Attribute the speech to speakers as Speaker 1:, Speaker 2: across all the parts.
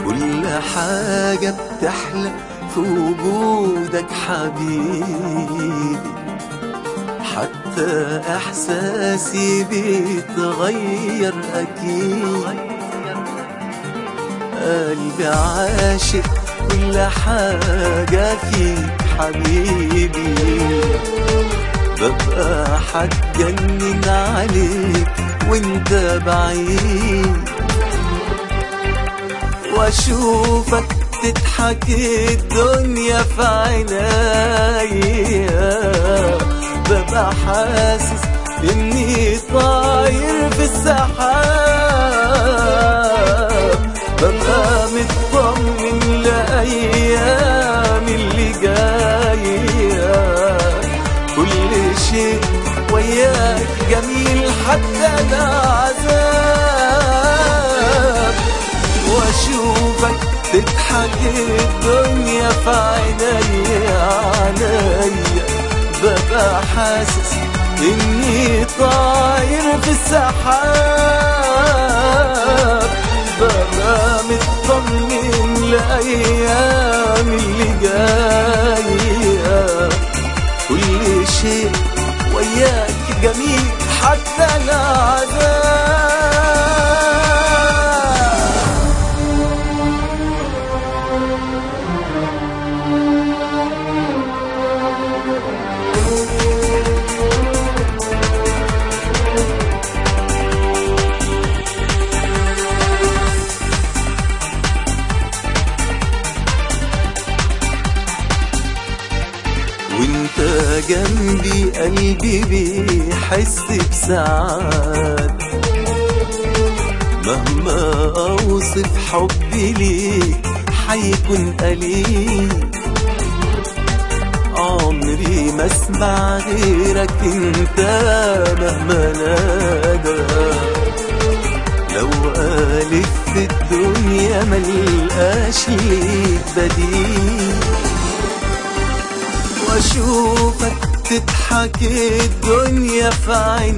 Speaker 1: كل حاجة بتحلى في وجودك حبيبي حتى إحساسي بيتغير أكيد قلبي عاشق كل حاجة فيك حبيبي ببقى حتجنن عليك وانت بعيد واشوفك تضحك الدنيا في عينيا ببقى حاسس اني طاير في السحاب ببقى مطمن لايام اللي جايه كل شيء وياك جميل حتى العذاب واشوفك تضحك الدنيا في عينيا عليا ببقى حاسس اني طاير في السحاب ببقى مطمن لايام اللي جايه كل شيء وياك جميل حتى العذاب وانت جنبي قلبي بيحس بسعاد مهما اوصف حبي ليك حيكون قليل عمري ما اسمع غيرك انت مهما نادى لو ألف في الدنيا ملقاش ليك بديل واشوفك تضحك الدنيا في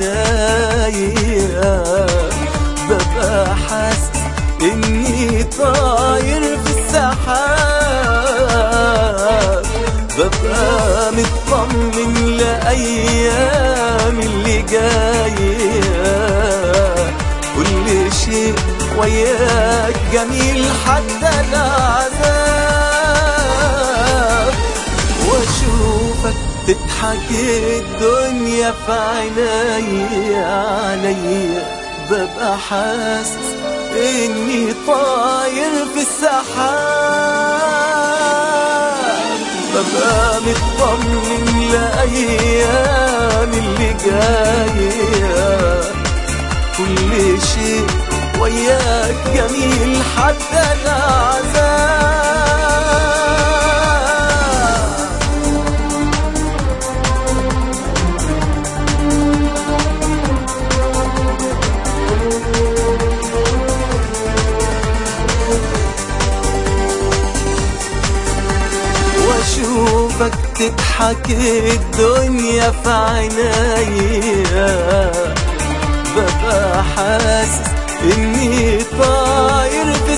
Speaker 1: عينيا ببقى حاسس اني طاير في السحاب ببقى مطمن لايام اللي جايه كل شيء وياك جميل حتى العذاب واشوفك تضحك الدنيا في عينيا عليا ببقى حاسس اني طاير في السحاب ببقى مطمن لايام اللي جايه كل شيء وياك جميل حتى العذاب واشوفك تضحك الدنيا في عينيا ببقى حاسس اني طاير في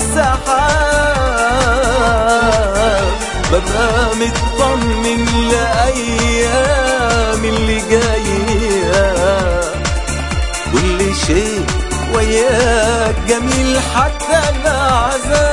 Speaker 1: السحاب ببقى مطمن لايام اللي جايه كل شيء وياك جميل حتى العذاب